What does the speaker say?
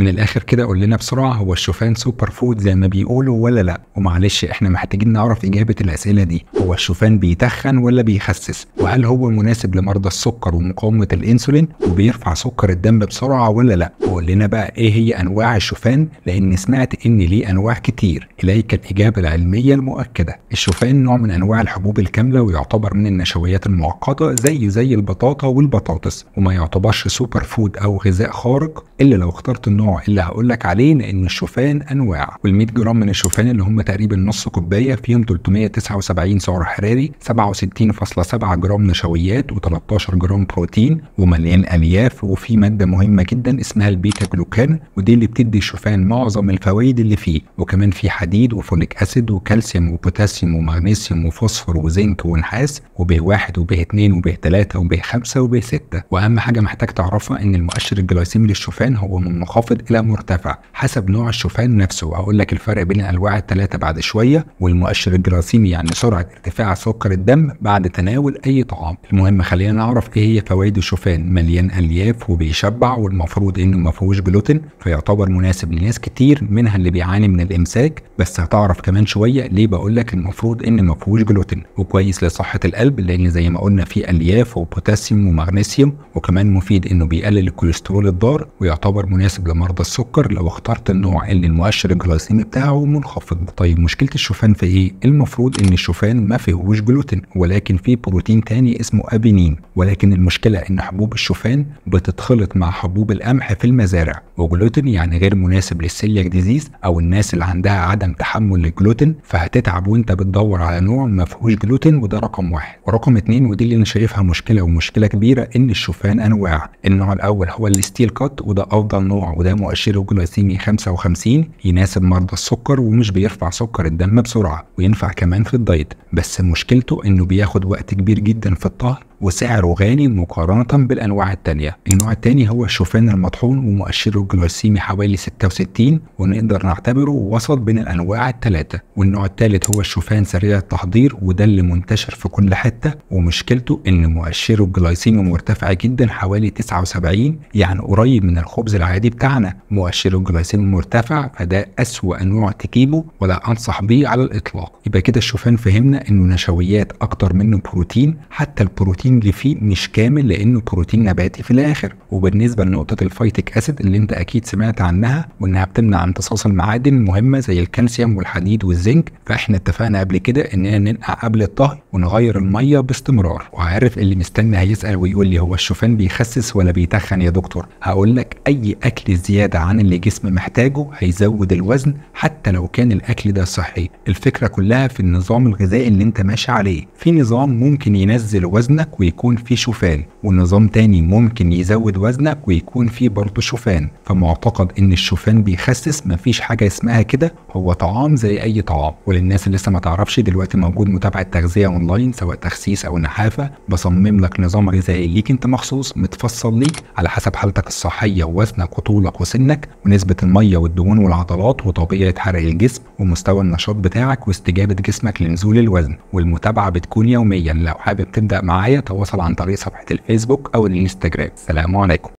من الاخر كده قول لنا بسرعه هو الشوفان سوبر فود زي ما بيقولوا ولا لا ومعلش احنا محتاجين نعرف اجابه الاسئله دي هو الشوفان بيتخن ولا بيخسس وهل هو مناسب لمرضى السكر ومقاومه الانسولين وبيرفع سكر الدم بسرعه ولا لا وقول لنا بقى ايه هي انواع الشوفان لان سمعت ان ليه انواع كتير اليك الاجابه العلميه المؤكده الشوفان نوع من انواع الحبوب الكامله ويعتبر من النشويات المعقده زي زي البطاطا والبطاطس وما يعتبرش سوبر فود او غذاء خارق الا لو اخترت النوع اللي هقول لك عليه لان الشوفان انواع وال100 جرام من الشوفان اللي هم تقريبا نص كوبايه فيهم 379 سعر حراري 67.7 جرام نشويات و13 جرام بروتين ومليان الياف وفي ماده مهمه جدا اسمها البيتا جلوكان ودي اللي بتدي الشوفان معظم الفوائد اللي فيه وكمان في حديد وفوليك اسيد وكالسيوم وبوتاسيوم ومغنيسيوم وفوسفور وزنك ونحاس وب 1 وب 2 وب 3 وب 5 وب 6 واهم حاجه محتاج تعرفها ان المؤشر الجلايسيمي للشوفان هو من منخفض الى مرتفع حسب نوع الشوفان نفسه وهقول لك الفرق بين الانواع الثلاثه بعد شويه والمؤشر الجلايسيمي يعني سرعه ارتفاع سكر الدم بعد تناول اي طعام المهم خلينا نعرف ايه هي فوائد الشوفان مليان الياف وبيشبع والمفروض انه ما فيهوش جلوتين فيعتبر مناسب لناس كتير منها اللي بيعاني من الامساك بس هتعرف كمان شويه ليه بقول لك المفروض ان ما فيهوش جلوتين وكويس لصحه القلب لان زي ما قلنا فيه الياف وبوتاسيوم ومغنيسيوم وكمان مفيد انه بيقلل الكوليسترول الضار ويعتبر مناسب لمرضى السكر لو اخترت النوع اللي المؤشر الجلايسيمي بتاعه منخفض طيب مشكله الشوفان في ايه المفروض ان الشوفان ما فيهوش جلوتين ولكن فيه بروتين تاني اسمه ابينين ولكن المشكله ان حبوب الشوفان بتتخلط مع حبوب القمح في المزارع وجلوتين يعني غير مناسب للسيلياك ديزيز او الناس اللي عندها عدم تحمل للجلوتين فهتتعب وانت بتدور على نوع ما فيهوش جلوتين وده رقم واحد ورقم اتنين ودي اللي انا شايفها مشكله ومشكله كبيره ان الشوفان انواع النوع الاول هو الستيل كات وده افضل نوع وده مؤشره الجلايسيمي 55 يناسب مرضى السكر ومش بيرفع سكر الدم بسرعه وينفع كمان في الدايت بس مشكلته انه بياخد وقت كبير جدا في الطهي وسعره غالي مقارنة بالأنواع التانية النوع التاني هو الشوفان المطحون ومؤشره الجلايسيمي حوالي 66 ونقدر نعتبره وسط بين الأنواع التلاتة والنوع التالت هو الشوفان سريع التحضير وده اللي منتشر في كل حتة ومشكلته إن مؤشره الجلايسيمي مرتفع جدا حوالي 79 يعني قريب من الخبز العادي بتاعنا مؤشره الجلايسيمي مرتفع فده أسوأ نوع تجيبه ولا أنصح بيه على الإطلاق يبقى كده الشوفان فهمنا إنه نشويات أكتر منه بروتين حتى البروتين اللي فيه مش كامل لانه بروتين نباتي في الاخر وبالنسبه لنقطه الفايتيك اسيد اللي انت اكيد سمعت عنها وانها بتمنع امتصاص المعادن المهمه زي الكالسيوم والحديد والزنك فاحنا اتفقنا قبل كده اننا ننقع قبل الطهي ونغير الميه باستمرار وعارف اللي مستني هيسال ويقول لي هو الشوفان بيخسس ولا بيتخن يا دكتور هقول لك اي اكل زياده عن اللي الجسم محتاجه هيزود الوزن حتى لو كان الاكل ده صحي الفكره كلها في النظام الغذائي اللي انت ماشي عليه في نظام ممكن ينزل وزنك ويكون فيه شوفان ونظام تاني ممكن يزود وزنك ويكون فيه برضه شوفان فمعتقد ان الشوفان بيخسس مفيش حاجه اسمها كده هو طعام زي اي طعام وللناس اللي لسه ما تعرفش دلوقتي موجود متابعه تغذيه اونلاين سواء تخسيس او نحافه بصمم لك نظام غذائي ليك انت مخصوص متفصل ليك على حسب حالتك الصحيه ووزنك وطولك وسنك ونسبه الميه والدهون والعضلات وطبيعه حرق الجسم ومستوى النشاط بتاعك واستجابه جسمك لنزول الوزن والمتابعه بتكون يوميا لو حابب تبدا معايا تواصل عن طريق صفحه الفيسبوك او الانستجرام السلام عليكم